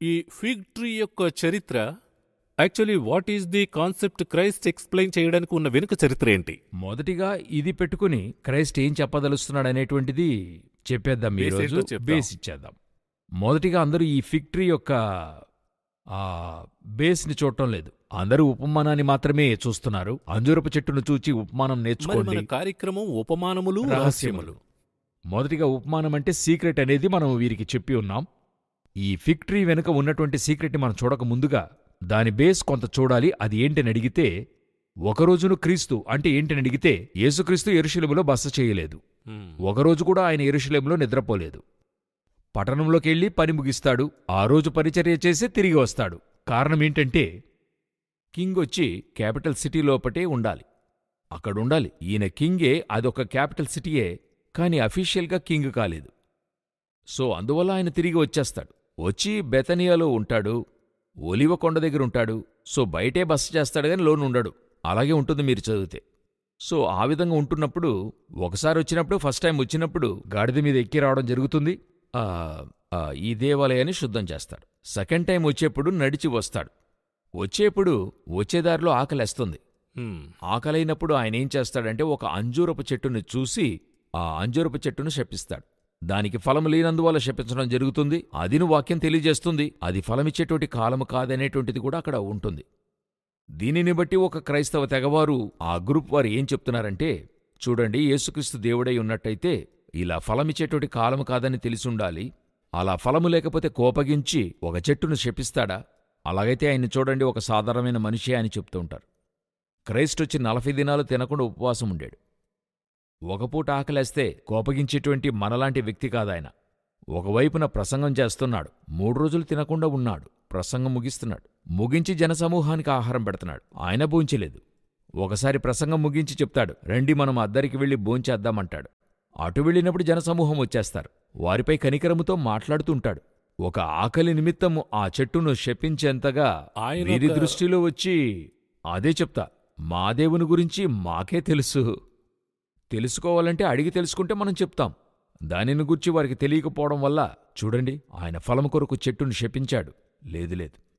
ఈ fig tree యొక్క చరిత్ర actually what is the concept Christ explain చేయడానికి ఉన్న వెనుక చరిత్ర ఏంటి మొదటిగా ఇది పెట్టుకుని క్రైస్ట్ ఏం చెప్పదలుస్తున్నాడు అనేటువంటిది చెప్పేద్దాం Base ఈరోజు ఏంటో చెప్దాం. బేస్ ఇచ్చేద్దాం మొదటిగా అందరూ ఈ ఫిక్టరీ యొక్క ఆ బేస్ని చూడటం లేదు అందరూ ఉపమానాన్ని మాత్రమే చూస్తున్నారు అంజూరపు చెట్టును చూచి ఉపమానం మరి నేర్చుకోండి మన కార్యక్రమం ఉపమానములు రహస్యములు రహస్యములు మొదటిగా ఉపమానం అంటే సీక్రెట్ అనేది మనం వీరికి చెప్పి ఉన్నాం ఈ ఫిక్టరీ వెనుక ఉన్నటువంటి సీక్రెట్ని మనం చూడక ముందుగా దాని బేస్ కొంత చూడాలి అది ఏంటని అడిగితే ఒకరోజును క్రీస్తు అంటే ఏంటని అడిగితే యేసుక్రీస్తు ఎరుషులములో బస చేయలేదు హ్మ్. ఒకరోజు కూడా ఆయన ఎరుషులేంలో నిద్రపోలేదు పట్టణంలోకి వెళ్ళి పని ముగిస్తాడు ఆ రోజు పరిచర్య చేసి తిరిగి వస్తాడు కారణం ఏంటంటే కింగ్ వచ్చి క్యాపిటల్ సిటీ లోపటే ఉండాలి అక్కడుండాలి ఈయన కింగే అదొక క్యాపిటల్ సిటీయే కాని అఫీషియల్గా కింగ్ కాలేదు సో అందువల్ల ఆయన తిరిగి వచ్చేస్తాడు వచ్చి బెతనియాలో ఉంటాడు ఒలివ కొండ దగ్గర ఉంటాడు సో బయటే బస చేస్తాడు గాని లోను ఉండడు అలాగే ఉంటుంది మీరు చదివితే సో ఆ విధంగా ఉంటున్నప్పుడు ఒకసారి వచ్చినప్పుడు ఫస్ట్ టైం వచ్చినప్పుడు గాడిద మీద ఎక్కి రావడం జరుగుతుంది ఆ, ఆ, ఈ దేవాలయాన్ని శుద్ధం చేస్తాడు సెకండ్ టైం వచ్చేప్పుడు నడిచి వస్తాడు వచ్చేప్పుడు వచ్చేదారిలో ఆకలేస్తుంది హ్మ్. ఆకలైనప్పుడు ఆయన ఏం చేస్తాడంటే ఒక అంజూరపు చెట్టును చూసి ఆ అంజూరపు చెట్టును శపిస్తాడు దానికి ఫలం లేనందువల్ల శపించడం జరుగుతుంది అదిను వాక్యం తెలియజేస్తుంది అది ఫలమిచ్చేటువంటి కాలము కాదనేటువంటిది కూడా అక్కడ ఉంటుంది దీనిని బట్టి ఒక క్రైస్తవ తెగవారు ఆ గ్రూప్ వారు ఏం చెప్తున్నారంటే చూడండి యేసుక్రీస్తు దేవుడై ఉన్నట్టయితే ఇలా ఫలమిచ్చేటువంటి కాలము కాదని తెలిసుండాలి అలా ఫలము లేకపోతే కోపగించి ఒక చెట్టును శపిస్తాడా అలాగైతే ఆయన్ని చూడండి ఒక సాధారణమైన మనిషే అని చెప్తూ ఉంటారు క్రైస్ట్ వచ్చి నలభై దినాలు తినకుండా ఉపవాసం ఉండాడు ఒక పూట ఆకలేస్తే కోపగించేటువంటి మనలాంటి వ్యక్తి కాదాయన ఒకవైపున ప్రసంగం చేస్తున్నాడు మూడు రోజులు తినకుండా ఉన్నాడు ప్రసంగం ముగిస్తున్నాడు ముగించి జనసమూహానికి ఆహారం పెడుతున్నాడు ఆయన భోంచలేదు ఒకసారి ప్రసంగం ముగించి చెప్తాడు రండి మనం అద్దరికి వెళ్ళి భోంచేద్దామంటాడు అటు వెళ్ళినప్పుడు జనసమూహం వచ్చేస్తారు వారిపై కనికరముతో మాట్లాడుతుంటాడు ఒక ఆకలి నిమిత్తము ఆ చెట్టును శపించేంతగా ఆయన వీరి ఒక- దృష్టిలో వచ్చి అదే చెప్తా మా దేవుని గురించి మాకే తెలుసు తెలుసుకోవాలంటే అడిగి తెలుసుకుంటే మనం చెప్తాం దానిని గురించి వారికి తెలియకపోవడం వల్ల చూడండి ఆయన ఫలము కొరకు చెట్టును శపించాడు లేదు లేదు